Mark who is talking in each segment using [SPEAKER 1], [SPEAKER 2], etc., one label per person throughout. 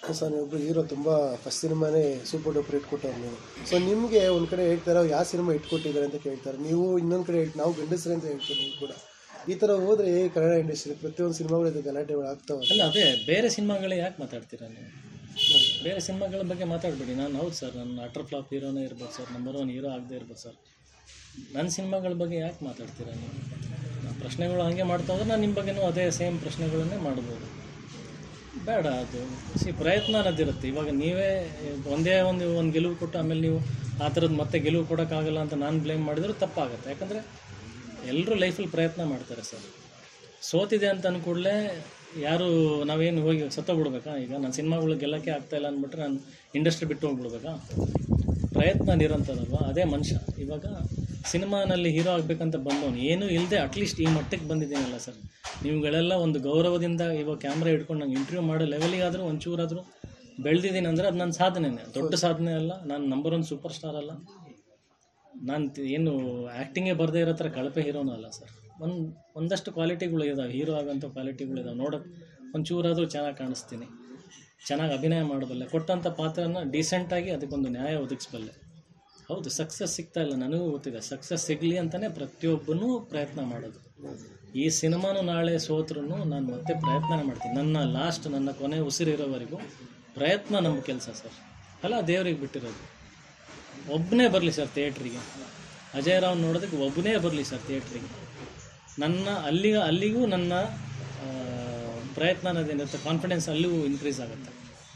[SPEAKER 1] sir ನೀವೊಬ್ಬರು hero ತುಂಬ first ಸಿನಿಮಾನೇ ಸೂಪರ್ ಡೂಪರ್ ಹಿಟ್ ಕೊಟ್ಟವ್ರು ನೀವು ಸೊ ನಿಮಗೆ ಒಂದು ಕಡೆ ಹೇಳ್ತಾರೆ ಯಾವ ಸಿನಿಮಾ ಹಿಟ್ ಕೊಟ್ಟಿದ್ದಾರೆ ಅಂತ ಕೇಳ್ತಾರೆ ನೀವು ಇನ್ನೊಂದು ಕಡೆ ಹೇಳ್- ನಾವು ಗಂಡಸರೇ ಅಂತ ಹೇಳ್ತೀವಿ ನೀವು ಕೂಡ ಈ ಥರ ಹೋದರೆ ಕನ್ನಡ ಇಂಡಸ್ಟ್ರಿ ಪ್ರತಿಯೊಂದು ಸಿನಿಮಾಗಳು ಇದು ಗಲಾಟೆಗಳು ಆಗ್ತಾವೆ
[SPEAKER 2] ಅಲ್ಲ ಅದೇ ಬೇರೆ ಸಿನಿಮಾಗಳೇ ಯಾಕೆ ಮಾತಾಡ್ತೀರಾ ನೀವು ಬೇರೆ ಸಿನಿಮಾಗಳ ಬಗ್ಗೆ ಮಾತಾಡಬೇಡಿ ನಾನು ಹೌದು ಸರ್ ನನ್ನ ಅಟರ್ ಫ್ಲಾಪ್ ಹೀರೋನೇ ಇರ್ಬೋದು ಸರ್ ನಂಬರ್ ಒನ್ ಹೀರೋ ಆಗದೆ ಇರ್ಬೋದು ಸರ್ ನನ್ನ ಸಿನಿಮಾಗಳ ಬಗ್ಗೆ ಯಾಕೆ ಮಾತಾಡ್ತೀರಾ ನೀವು ನಾನ್ ಪ್ರಶ್ನೆಗಳು ಹಾಗೆ ಮಾಡ್ತಾ ಹೋದ್ರೆ ನಾನು ನಿಮ್ಮ ಬಗ್ಗೆನೂ ಅದೇ ಸೇಮ್ ಪ್ರಶ್ನೆಗಳನ್ನೇ ಮಾಡ್ಬೋದು ಬೇಡ ಅದು ಸಿ ಪ್ರಯತ್ನ ಅನ್ನೋದಿರುತ್ತೆ ಇವಾಗ ನೀವೇ ಒಂದೇ ಒಂದು ಒಂದು ಗೆಲುವು ಕೊಟ್ಟು ಆಮೇಲೆ ನೀವು ಆ ಥರದ್ದು ಮತ್ತೆ ಗೆಲುವು ಕೊಡೋಕ್ಕಾಗಲ್ಲ ಅಂತ ನಾನು ಬ್ಲೇಮ್ ಮಾಡಿದ್ರು ತಪ್ಪಾಗುತ್ತೆ ಯಾಕಂದರೆ ಎಲ್ಲರೂ ಲೈಫಲ್ಲಿ ಪ್ರಯತ್ನ ಮಾಡ್ತಾರೆ ಸರ್ ಸೋತಿದೆ ಅಂತ ಅಂದ್ಕೂಡಲೇ ಯಾರು ನಾವೇನು ಹೋಗಿ ಸತ್ತೋಗ್ಬಿಡ್ಬೇಕಾ ಈಗ ನಾನು ಸಿನಿಮಾಗಳು ಗೆಲ್ಲಕ್ಕೆ ಆಗ್ತಾ ಇಲ್ಲ ಅಂದ್ಬಿಟ್ರೆ ನಾನು ಇಂಡಸ್ಟ್ರಿ ಬಿಟ್ಟು ಹೋಗ್ಬಿಡ್ಬೇಕಾ ಪ್ರಯತ್ನ ನಿರಂತರಲ್ವಾ ಅದೇ ಮನುಷ್ಯ ಇವಾಗ ಸಿನಿಮಾನಲ್ಲಿ ಹೀರೋ ಆಗಬೇಕಂತ ಬಂದವನು ಏನೂ ಇಲ್ಲದೆ ಅಟ್ಲೀಸ್ಟ್ ಈ ಮಟ್ಟಕ್ಕೆ ಬಂದಿದ್ದೀನಲ್ಲ ಸರ್ ನೀವುಗಳೆಲ್ಲ ಒಂದು ಗೌರವದಿಂದ ಇವಾಗ ಕ್ಯಾಮ್ರಾ ಹಿಡ್ಕೊಂಡು ನಂಗೆ ಇಂಟರ್ವ್ಯೂ ಮಾಡೋ ಲೆವೆಲಿಗಾದರೂ ಒಂಚೂರಾದರೂ ಬೆಳೆದಿದ್ದೀನಿ ಅಂದರೆ ಅದು ನನ್ನ ಸಾಧನೆನೇ ದೊಡ್ಡ ಸಾಧನೆ ಅಲ್ಲ ನಾನು ನಂಬರ್ ಒನ್ ಸೂಪರ್ ಸ್ಟಾರ್ ಅಲ್ಲ ನಾನು ತಿ- ಏನು ಆ್ಯಕ್ಟಿಂಗೇ ಬರದೇ ಇರೋ ಥರ ಕಳಪೆ ಹೀರೋನೂ ಅಲ್ಲ ಸರ್ ಒಂದು ಒಂದಷ್ಟು ಕ್ವಾಲಿಟಿಗಳು ಇದಾವೆ ಹೀರೋ ಆಗೋಂಥ ಕ್ವಾಲಿಟಿಗಳು ಇದಾವೆ ನೋಡೋಕೆ ಒಂಚೂರಾದರೂ ಚೆನ್ನಾಗಿ ಕಾಣಿಸ್ತೀನಿ ಚೆನ್ನಾಗಿ ಅಭಿನಯ ಮಾಡಬಲ್ಲೆ ಕೊಟ್ಟಂಥ ಪಾತ್ರನ ಡೀಸೆಂಟಾಗಿ ಅದಕ್ಕೊಂದು ನ್ಯಾಯ ಒದಗಿಸ್ಬಲ್ಲೆ ಹೌದು ಸಕ್ಸಸ್ ಸಿಗ್ತಾ ಇಲ್ಲ ನನಗೂ ಗೊತ್ತಿದೆ ಸಕ್ಸಸ್ ಸಿಗಲಿ ಅಂತಲೇ ಪ್ರತಿಯೊಬ್ಬನೂ ಪ್ರಯತ್ನ ಮಾಡೋದು ಈ ಸಿನಿಮಾನು ನಾಳೆ ಸೋತ್ರೂ ನಾನು ಮತ್ತೆ ಪ್ರಯತ್ನ ಮಾಡ್ತೀನಿ ನನ್ನ ಲಾಸ್ಟ್ ನನ್ನ ಕೊನೆ ಉಸಿರಿರೋವರೆಗೂ ಪ್ರಯತ್ನ ನಮ್ಮ ಕೆಲಸ ಸರ್ ಅಲ್ಲ ದೇವ್ರಿಗೆ ಬಿಟ್ಟಿರೋದು ಒಬ್ಬನೇ ಬರಲಿ ಸರ್ ಥಿಯೇಟ್ರಿಗೆ ಅಜಯ್ ರಾವ್ ನೋಡೋದಕ್ಕೆ ಒಬ್ಬನೇ ಬರಲಿ ಸರ್ ಥಿಯೇಟ್ರಿಗೆ ನನ್ನ ಅಲ್ಲಿ ಅಲ್ಲಿಗೂ ನನ್ನ ಆ, ಪ್ರಯತ್ನ ಅನ್ನೋದೇನಿರುತ್ತೆ ಕಾನ್ಫಿಡೆನ್ಸ್ ಅಲ್ಲಿಗೂ ಇನ್ಕ್ರೀಸ್ ಆಗುತ್ತೆ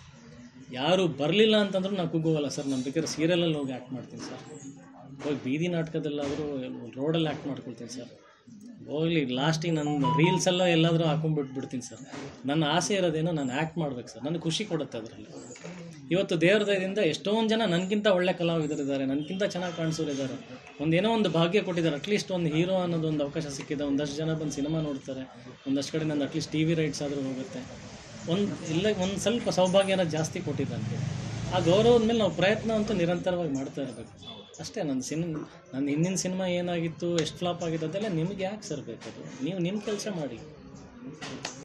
[SPEAKER 2] ಯಾರು ಬರಲಿಲ್ಲ ಅಂತಂದ್ರೂ ನಾನು ಕುಗ್ಗೋಗಲ್ಲ ಸರ್ ನಾನು ಬೇಕಾದ್ರೆ ಸೀರಿಯಲಲ್ಲಿ ಹೋಗಿ ಆ್ಯಕ್ಟ್ ಮಾಡ್ತೀನಿ ಸರ್ ಹೋಗಿ ಬೀದಿ ನಾಟಕದಲ್ಲಾದರೂ ರೋಡಲ್ಲಿ ಆ್ಯಕ್ಟ್ ಮಾಡ್ಕೊಳ್ತೀನಿ ಸರ್ ಹೋಗ್ಲಿ ಲಾಸ್ಟಿಗೆ ನನ್ನ ರೀಲ್ಸೆಲ್ಲ ಎಲ್ಲಾದರೂ ಹಾಕೊಂಡ್ಬಿಟ್ಟು ಬಿಡ್ತೀನಿ ಸರ್ ನನ್ನ ಆಸೆ ಇರೋದೇನೋ ನಾನು ಆ್ಯಕ್ಟ್ ಮಾಡ್ಬೇಕು ಸರ್ ನನಗೆ ಖುಷಿ ಕೊಡುತ್ತೆ ಅದರಲ್ಲಿ ಇವತ್ತು ದೇವ್ರ ದಯದಿಂದ ಎಷ್ಟೊಂದು ಜನ ನನಗಿಂತ ಒಳ್ಳೆ ಕಲಾವಿದರಿದ್ದಾರೆ ನನಗಿಂತ ಚೆನ್ನಾಗಿ ಕಾಣಿಸೋರು ಇದ್ದಾರೆ ಒಂದು ಏನೋ ಒಂದು ಭಾಗ್ಯ ಕೊಟ್ಟಿದ್ದಾರೆ ಅಟ್ಲೀಸ್ಟ್ ಒಂದು ಹೀರೋ ಅನ್ನೋದು ಒಂದು ಅವಕಾಶ ಸಿಕ್ಕಿದೆ ಒಂದಷ್ಟು ಜನ ಬಂದು ಸಿನಿಮಾ ನೋಡ್ತಾರೆ ಒಂದಷ್ಟು ಕಡೆ ನಂದು ಅಟ್ಲೀಸ್ಟ್ ಟಿ ವಿ ರೈಟ್ಸ್ ಆದರೂ ಹೋಗುತ್ತೆ ಒಂದು ಇಲ್ಲ ಒಂದು ಸ್ವಲ್ಪ ಸೌಭಾಗ್ಯನ ಜಾಸ್ತಿ ಕೊಟ್ಟಿದ್ದಾನೆ ಆ ಗೌರವದ ಮೇಲೆ ನಾವು ಪ್ರಯತ್ನ ಅಂತೂ ನಿರಂತರವಾಗಿ ಮಾಡ್ತಾ ಇರಬೇಕು ಅಷ್ಟೇ ನನ್ನ ಸಿನ್ ನನ್ನ ಹಿಂದಿನ ಸಿನಿಮಾ ಏನಾಗಿತ್ತು ಎಷ್ಟು ಫ್ಲಾಪ್ ಆಗಿತ್ತು ಅದೆಲ್ಲ ನಿಮ್ಗೆ ಯಾಕೆ ಸರ್ ಬೇಕದು ನೀವು ನಿಮ್ಮ ಕೆಲಸ ಮಾಡಿ